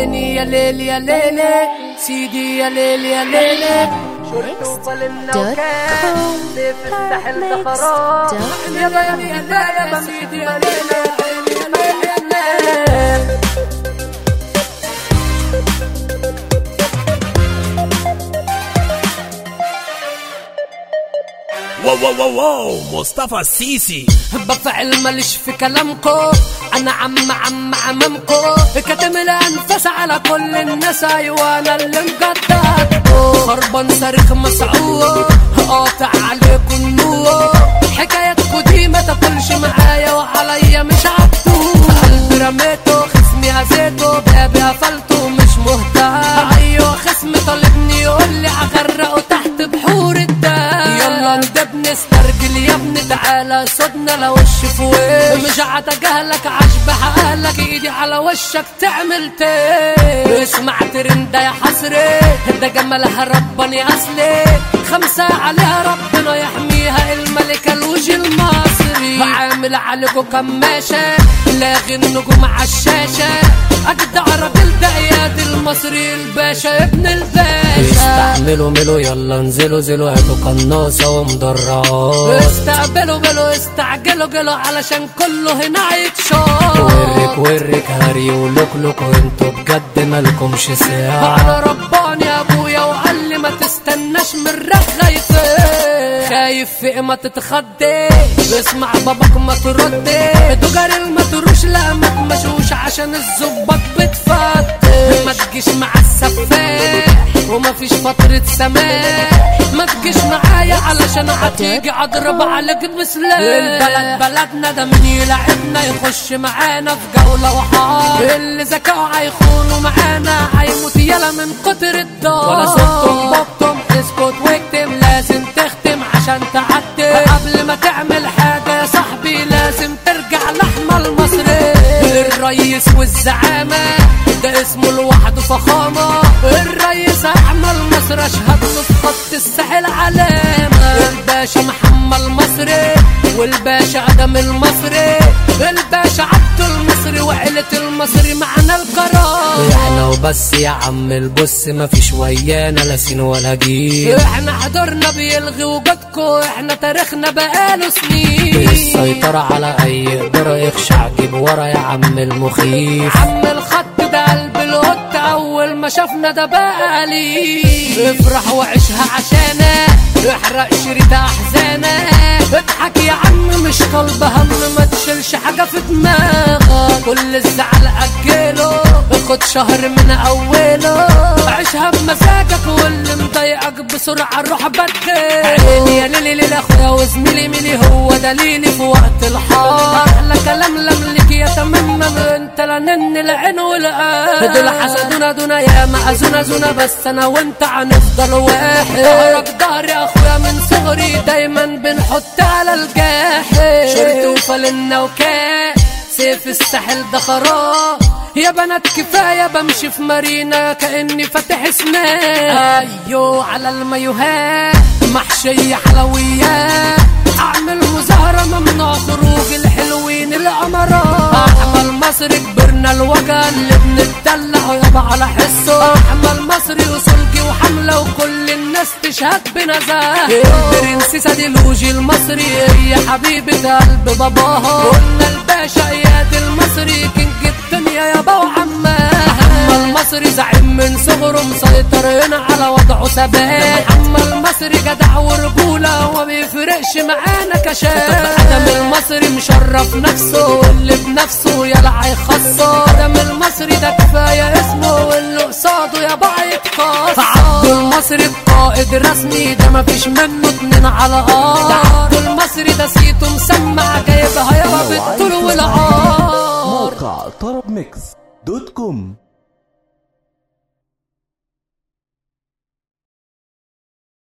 عيني يا ليل يا ليلي سيدي يا ليل يا ليلي شرط وفلنا وكان سيف الساحل ده خراب يا بيني يا ليلي يا سيدي يا ليلي عيني يا ليل يا ليل واو واو واو واو مصطفى السيسي بفعل ماليش في كلامكو انا عم عم عمامكو كاتم الانفاس على كل الناس ايوه انا اللي مجددكو خربان صارخ مسعور قاطع عليكم النور حكايتكو دي ما تاكلش معايا وعليا مش عبتو قلبي رميته خصمي هزيته بابي قفلته مش مهتم ايوه خصمي طالبني يقول لي اغرقه تحت بحور الدم يلا ندب نسترجل يا ابني تعالى صدنا لو وش في وش مش هتجاهلك عشبح اهلك ايدي على وشك تعمل تيه اسمع ترند يا حسري ده جمالها رباني اصلي خمسة عليها ربنا يحميها الملكة الوجه المصري عامل عليكم كماشة لاغي النجوم عالشاشة اجدع راجل ده اياد المصري الباشا ابن الباشا استعملوا ملوا يلا انزلوا زلوا هاتوا قناصة ومدرعات استقبلوا بلوا استعجلوا جلوا علشان كله هنا يتشاط ورك ورك هري ولوكلوك وانتوا بجد مالكمش ساعة على رباني يا ابويا وقال لي ما تستناش من رغيتي خايف في ما تتخضيش اسمع باباك ما تردي تجار ما تروش لا ما تمشوش عشان الظباط بتفتش ما تجيش مع السفاح وما فيش فترة سماح ما تجيش معايا علشان هتيجي اضرب عليك بسلاح البلد بلدنا ده مين يلعبنا يخش معانا في جولة وحار اللي ذكاء هيخونوا معانا هيموت يلا من كتر الدار ولا صوتهم بطم اسكت واكتم لازم تختم عشان تعدي قبل ما تعمل حاجة يا صاحبي لازم ترجع لحمة المصري الريس والزعامة ده اسمه لوحده فخامة الريس أحمد مصر أشهد له في خط الساحل علامة الباشا محمد المصري والباشا أدم المصري الباشا عبد المصري وعيلة المصري معنا القرار احنا وبس يا عم البص ما فيش ويانا لا سين ولا جيل احنا حضورنا بيلغي وجودكو احنا تاريخنا بقاله سنين السيطرة على أي إدارة يخشع جيب ورا يا عم المخيف عم الخط ده قلب القط اول ما شافنا ده بقى لي افرح وعيشها عشانه احرق شريط احزانه اضحك يا عم مش قلب هم ما تشيلش حاجه في دماغك كل الزعل اجله خد شهر من اوله عيشها بمزاجك واللي مضايقك بسرعه روح بدل عيني يا ليلي ليلي اخويا وزميلي ميلي هو دليلي في وقت الحار احلى كلام لملك يا تمام انت لنن العين والقلب دول حسدونا دونا يا مأذونا زونا بس انا وانت هنفضل واحد ظهرك ظهري يا اخويا من صغري دايما بنحط على الجاحد شرط وفلنا وكاس سيف الساحل ده خراب يا بنات كفاية بمشي في مارينا كأني فاتح سنان أيوه على المايوهات محشية حلويات أعمل مظاهرة ممنوع خروج الحلوين الأمراء أحمل مصري كبرنا الوجع اللي بنتدلع يابا على حسه أحمل مصري وصلجي وحملة وكل الناس تشهد بنزاهة البرنسيسة دي لوجي المصري هي حبيبة قلب باباها قلنا الباشا اياد المصري كينج الدنيا يابا وعماه محمد المصري زعيم من صغره مسيطر هنا على وضعه ثبات محمد المصري جدع ورجولة وما بيفرقش معانا كشاف ادم المصري مشرف نفسه واللي بنفسه يلا هيخصه ادم المصري ده كفاية اسمه واللي قصاده يابا هيتكسر عبد المصري القائد رسمي ده مفيش منه اتنين على ارض عبد المصري ده سيته مسمع جايبها يابا بالطول والعار موقع طرب ميكس دوت كوم